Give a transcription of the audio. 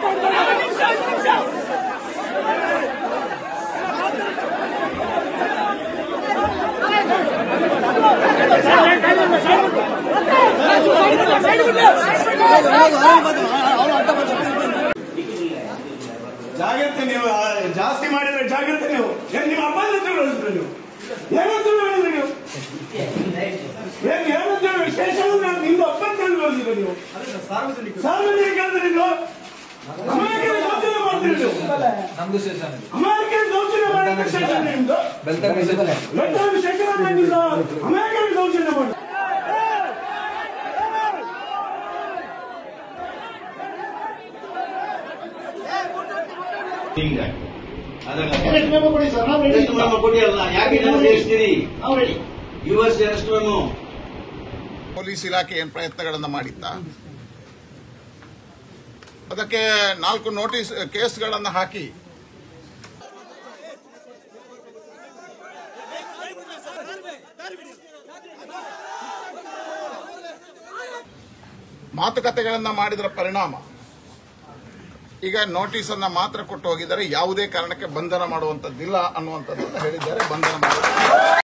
ಜಾಗ್ರತೆ ನೀವು ಆ, ಜಾಸ್ತಿ ಮಾಡಿದ್ರೆ ಜಾಗ್ರತೆ ನೀವು ಏನ್ ನಿಮ್ಮ ಅಮ್ಮನ ತಿಳಿದ್ರು ನೀವು ಏನಂತ ಹೇಳಿದ್ರಿ ನೀವು ಏನ್ ಏನಂತ ಹೇಳಿ ಸ್ಟೇಷನ್ ನಿಮ್ದು ಅಪ್ಪನ ತಿಳಿದ್ರು ನೀವು ಸಾರ್ವಜನಿಕ ಅಂದ್ರೆ ನೀವು ಅಮಾಯಕರ ದೌರ್ಜನ್ಯ ಮಾಡ್ತೀರಿ ನೀವು ನಮ್ದು ಸ್ಟೇಷನ್ ಅಮಾಯಕರ ದೌರ್ಜನ್ಯ ಮಾಡಿದ ಸ್ಟೇಷನ್ ನಿಮ್ದು ಬೆಳ್ತಂಗಡಿ ಸ್ಟೇಷನ್ ಲೋಕಸಭೆ ಶೇಖರಣೆ ನಿಮ್ದು ಅಮಾಯಕರ ದೌರ್ಜನ್ಯ ಮಾಡಿ ಎಷ್ಟು ಮೆಮೊ ಕೊಡಿ ಅಲ್ಲ ಯಾಕೆ ಜನ ಸೇರಿಸ್ತೀರಿ ಯು ಎಸ್ ಎಷ್ಟು ಮೆಮೊ ಪೊಲೀಸ್ ಇಲಾಖೆ ಏನು ಪ್ರಯತ್ನಗಳನ್ನು ಮಾಡಿತ್ತ ಅದಕ್ಕೆ ನಾಲ್ಕು ನೋಟಿಸ್ ಕೇಸ್ಗಳನ್ನು ಹಾಕಿ ಮಾತುಕತೆಗಳನ್ನ ಮಾಡಿದರ ಪರಿಣಾಮ ಈಗ ನೋಟಿಸ್ ಅನ್ನ ಮಾತ್ರ ಕೊಟ್ಟು ಹೋಗಿದ್ದಾರೆ ಯಾವುದೇ ಕಾರಣಕ್ಕೆ ಬಂಧನ ಮಾಡುವಂತದ್ದಿಲ್ಲ ಅನ್ನುವಂಥದ್ದನ್ನು ಹೇಳಿದ್ದಾರೆ ಬಂಧನ ಮಾಡಿ